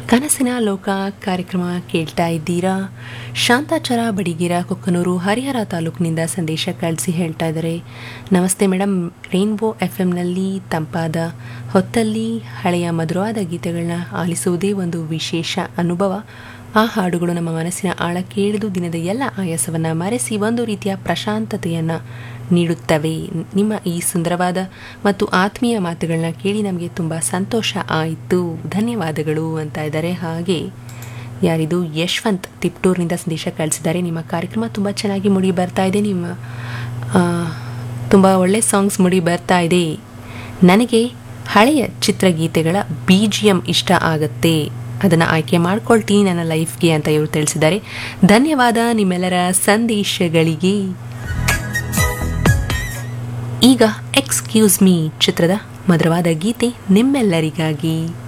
ಕನಸಿನ ಲೋಕ ಕಾರ್ಯಕ್ರಮ ಕೇಳ್ತಾ ಇದ್ದೀರಾ ಶಾಂತಾಚರ ಬಡಿಗೇರ ಕೊಕ್ಕನೂರು ಹರಿಹರ ತಾಲೂಕಿನಿಂದ ಸಂದೇಶ ಕಳಿಸಿ ಹೇಳ್ತಾ ಇದ್ದಾರೆ ನಮಸ್ತೆ ಮೇಡಮ್ ರೈನ್ಬೋ ಎಫ್ ಎಂನಲ್ಲಿ ತಂಪಾದ ಹೊತ್ತಲ್ಲಿ ಹಳೆಯ ಮಧುರವಾದ ಗೀತೆಗಳನ್ನ ಆಲಿಸುವುದೇ ಒಂದು ವಿಶೇಷ ಅನುಭವ ಆ ಹಾಡುಗಳು ನಮ್ಮ ಮನಸ್ಸಿನ ಆಳ ಕೇಳಿದು ದಿನದ ಎಲ್ಲ ಆಯಾಸವನ್ನು ಮರೆಸಿ ಒಂದು ರೀತಿಯ ಪ್ರಶಾಂತತೆಯನ್ನು ನೀಡುತ್ತವೆ ನಿಮ್ಮ ಈ ಸುಂದರವಾದ ಮತ್ತು ಆತ್ಮೀಯ ಮಾತುಗಳನ್ನ ಕೇಳಿ ನಮಗೆ ತುಂಬ ಸಂತೋಷ ಆಯಿತು ಧನ್ಯವಾದಗಳು ಅಂತ ಇದ್ದಾರೆ ಹಾಗೆ ಯಾರಿದು ಯಶವಂತ್ ತಿಪ್ಟೂರಿನಿಂದ ಸಂದೇಶ ಕಳಿಸಿದ್ದಾರೆ ನಿಮ್ಮ ಕಾರ್ಯಕ್ರಮ ತುಂಬ ಚೆನ್ನಾಗಿ ಮುಡಿ ಬರ್ತಾ ಇದೆ ನಿಮ್ಮ ತುಂಬ ಒಳ್ಳೆ ಸಾಂಗ್ಸ್ ಮುಡಿ ಬರ್ತಾ ಇದೆ ನನಗೆ ಹಳೆಯ ಚಿತ್ರಗೀತೆಗಳ ಬಿ ಜಿ ಎಮ್ ಇಷ್ಟ ಆಗುತ್ತೆ ಅದನ್ನು ಆಯ್ಕೆ ಮಾಡ್ಕೊಳ್ತೀನಿ ನನ್ನ ಲೈಫ್ಗೆ ಅಂತ ಇವರು ತಿಳಿಸಿದ್ದಾರೆ ಧನ್ಯವಾದ ನಿಮ್ಮೆಲ್ಲರ ಸಂದೇಶಗಳಿಗೆ ಈಗ ಎಕ್ಸ್ಕ್ಯೂಸ್ ಮೀ ಚಿತ್ರದ ಮಧುರವಾದ ಗೀತೆ ನಿಮ್ಮೆಲ್ಲರಿಗಾಗಿ